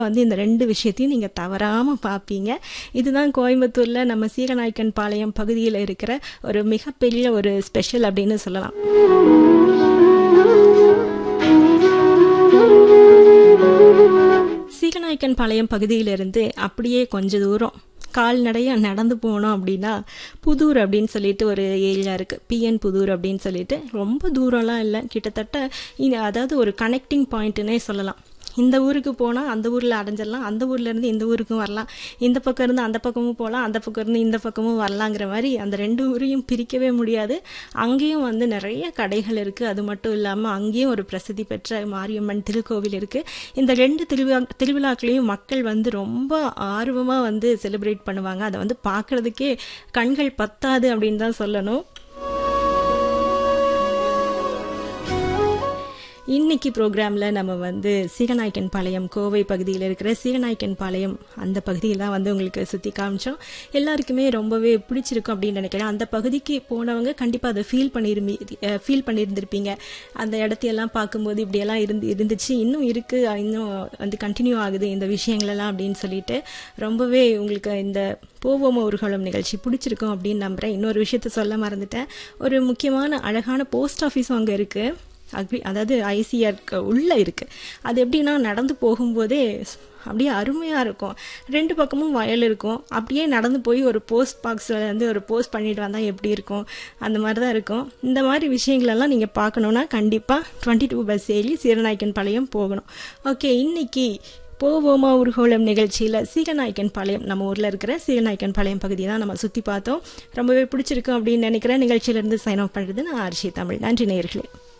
வந்து இந்த ரெண்டு விஷயத்தையும் நீங்கள் தவறாமல் பார்ப்பீங்க இதுதான் கோயம்புத்தூரில் நம்ம சீகநாயக்கன் பாளையம் பகுதியில் இருக்கிற ஒரு மிகப்பெரிய ஒரு ஸ்பெஷல் அப்படின்னு சொல்லலாம் சீகநாயக்கன் பாளையம் பகுதியிலிருந்து அப்படியே கொஞ்ச தூரம் கால்நடையாக நடந்து போனோம் அப்படின்னா புதூர் அப்படின்னு சொல்லிட்டு ஒரு ஏரியா இருக்குது பிஎன் புதூர் அப்படின்னு சொல்லிட்டு ரொம்ப தூரம்லாம் இல்லை கிட்டத்தட்ட இது அதாவது ஒரு கனெக்டிங் பாயிண்ட்டுன்னே சொல்லலாம் இந்த ஊருக்கு போனால் அந்த ஊரில் அடைஞ்சிடலாம் அந்த ஊர்லேருந்து இந்த ஊருக்கும் வரலாம் இந்த பக்கம் இருந்து அந்த பக்கமும் போகலாம் அந்த பக்கம் இருந்து இந்த பக்கமும் வரலாங்கிற மாதிரி அந்த ரெண்டு ஊரையும் பிரிக்கவே முடியாது அங்கேயும் வந்து நிறைய கடைகள் இருக்குது அது மட்டும் இல்லாமல் அங்கேயும் ஒரு பிரசித்தி பெற்ற மாரியம்மன் திருக்கோவில் இருக்குது இந்த ரெண்டு திருவிழா திருவிழாக்களையும் மக்கள் வந்து ரொம்ப ஆர்வமாக வந்து செலிப்ரேட் பண்ணுவாங்க அதை வந்து பார்க்குறதுக்கே கண்கள் பத்தாது அப்படின்னு தான் சொல்லணும் இன்னைக்கு ப்ரோக்ராமில் நம்ம வந்து சீகநாயக்கன் பாளையம் கோவை பகுதியில் இருக்கிற சீகநாயக்கன் பாளையம் அந்த பகுதியில் தான் வந்து உங்களுக்கு சுற்றி காமிச்சோம் எல்லாருக்குமே ரொம்பவே பிடிச்சிருக்கும் அப்படின்னு நினைக்கிறேன் அந்த பகுதிக்கு போனவங்க கண்டிப்பாக அதை ஃபீல் பண்ணிருமி ஃபீல் பண்ணியிருந்திருப்பீங்க அந்த இடத்தையெல்லாம் பார்க்கும்போது இப்படியெல்லாம் இருந்து இருந்துச்சு இன்னும் இருக்குது இன்னும் வந்து கண்டினியூ ஆகுது இந்த விஷயங்களெல்லாம் அப்படின்னு சொல்லிட்டு ரொம்பவே உங்களுக்கு இந்த போவோமோ ஊர்வலம் நிகழ்ச்சி பிடிச்சிருக்கும் அப்படின்னு நம்புகிறேன் இன்னொரு விஷயத்த சொல்ல மறந்துட்டேன் ஒரு முக்கியமான அழகான போஸ்ட் ஆஃபீஸும் அங்கே இருக்குது அக்ரி அதாவது ஐசிஆர் உள்ளே இருக்குது அது எப்படின்னா நடந்து போகும்போதே அப்படியே அருமையாக இருக்கும் ரெண்டு பக்கமும் வயல் இருக்கும் அப்படியே நடந்து போய் ஒரு போஸ்ட் பாக்ஸில் வந்து ஒரு போஸ்ட் பண்ணிட்டு வந்தால் எப்படி இருக்கும் அந்த மாதிரி தான் இருக்கும் இந்த மாதிரி விஷயங்களெல்லாம் நீங்கள் பார்க்கணுன்னா கண்டிப்பாக டுவெண்ட்டி டூ பஸ் ஏறி சீரநாயக்கன் பாளையம் போகணும் ஓகே இன்னைக்கு போவோமா ஊர்கோளம் நிகழ்ச்சியில் சீகநாயக்கன் பாளையம் நம்ம ஊரில் இருக்கிற சீகநாயக்கன் பாளையம் பகுதியை தான் நம்ம சுற்றி பார்த்தோம் ரொம்பவே பிடிச்சிருக்கும் அப்படின்னு நினைக்கிறேன் நிகழ்ச்சியிலேருந்து சைன் ஆஃப் பண்ணுறது நான் ஆர்ஷி தமிழ் நன்றி நேயர்களே